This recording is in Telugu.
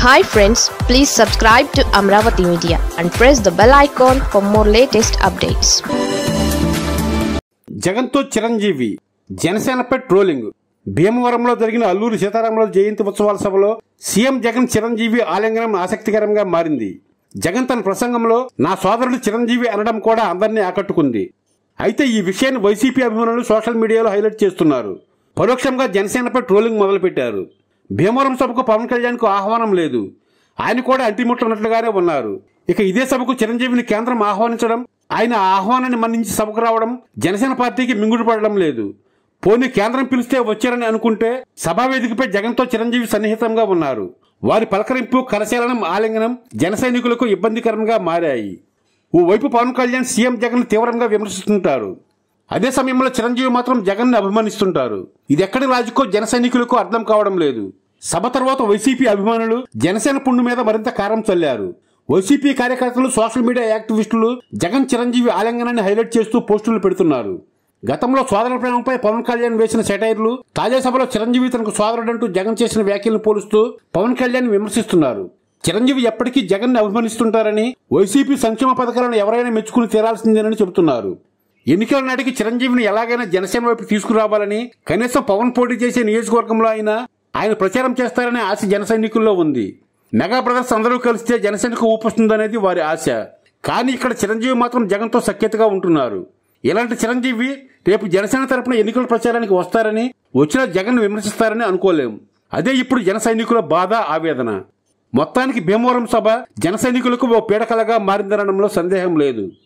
hi friends please subscribe to Amaravati media and press the bell icon for more latest updates జగన్తో చిరంజీవి జనసేనపై ట్రోలింగ్ భీమవరంలో జరిగిన అల్లూరి సీతారామరాజు జయంతి ఉత్సవాల సభలో సీఎం జగన్ చిరంజీవి ఆలింగనం ఆసక్తికరంగా మారింది జగన్ తన ప్రసంగంలో నా సోదరుడు చిరంజీవి అనడం కూడా అందరినీ ఆకట్టుకుంది అయితే ఈ విషయాన్ని వైసీపీ అభిమానులు సోషల్ మీడియాలో హైలైట్ చేస్తున్నారు పరోక్షంగా జనసేనపై ట్రోలింగ్ మొదలుపెట్టారు భీమవరం సభకు పవన్ కళ్యాణ్కు ఆహ్వానం లేదు ఆయన కూడా అంటిముట్లున్నట్లుగానే ఉన్నారు ఇక ఇదే సభకు చిరంజీవిని కేంద్రం ఆహ్వానించడం ఆయన ఆ ఆహ్వానాన్ని మన్నించి సభకు రావడం జనసేన పార్టీకి మింగుడు పడడం లేదు పోనీ కేంద్రం పిలిస్తే వచ్చారని అనుకుంటే సభా వేదికపై జగన్తో చిరంజీవి సన్నిహితంగా ఉన్నారు వారి పలకరింపు కరశీలనం ఆలింగనం జన సైనికులకు ఇబ్బందికరంగా మారాయి ఓవైపు పవన్ కళ్యాణ్ సీఎం జగన్ తీవ్రంగా విమర్శిస్తుంటారు అదే సమయంలో చిరంజీవి మాత్రం జగన్ ని అభిమానిస్తుంటారు ఇది ఎక్కడి రాజుకో జన సైనికులకు అర్థం కావడం లేదు సభ తర్వాత వైసీపీ అభిమానులు జనసేన పుండు మీద మరింత కారం చల్లారు వైసీపీ కార్యకర్తలు సోషల్ మీడియా యాక్టివిస్టులు జగన్ చిరంజీవి ఆలింగనాన్ని హైలైట్ చేస్తూ పోస్టులు పెడుతున్నారు గతంలో సోదర ప్రేమపై పవన్ కళ్యాణ్ వేసిన సెటైర్లు తాజా సభలో చిరంజీవి తనకు సోదరుడంటూ జగన్ చేసిన వ్యాఖ్యలను పోలుస్తూ పవన్ కళ్యాణ్ విమర్శిస్తున్నారు చిరంజీవి ఎప్పటికీ జగన్ ని అభిమానిస్తుంటారని వైసీపీ సంక్షేమ పథకాలను ఎవరైనా మెచ్చుకుని తీరాల్సిందేనని చెబుతున్నారు ఎన్నికల నాటికి చిరంజీవిని ఎలాగైనా జనసేన వైపు తీసుకురావాలని కనీసం పవన్ పోటీ చేసే నియోజకవర్గంలో అయినా ఆయన ప్రచారం చేస్తారనే ఆశ జన సైనికుల్లో ఉంది మెగా బ్రదర్స్ అందరూ కలిస్తే జనసేనకు ఊపొస్తుందనేది వారి ఆశ కానీ ఇక్కడ చిరంజీవి మాత్రం జగన్తో సఖ్యతగా ఉంటున్నారు ఇలాంటి చిరంజీవి రేపు జనసేన తరపున ఎన్నికల ప్రచారానికి వస్తారని వచ్చినా జగన్ విమర్శిస్తారని అనుకోలేం అదే ఇప్పుడు జన సైనికుల బాధ ఆవేదన మొత్తానికి భీమవరం సభ జన సైనికులకు ఓ పీడకలగా మారిందనడంలో సందేహం లేదు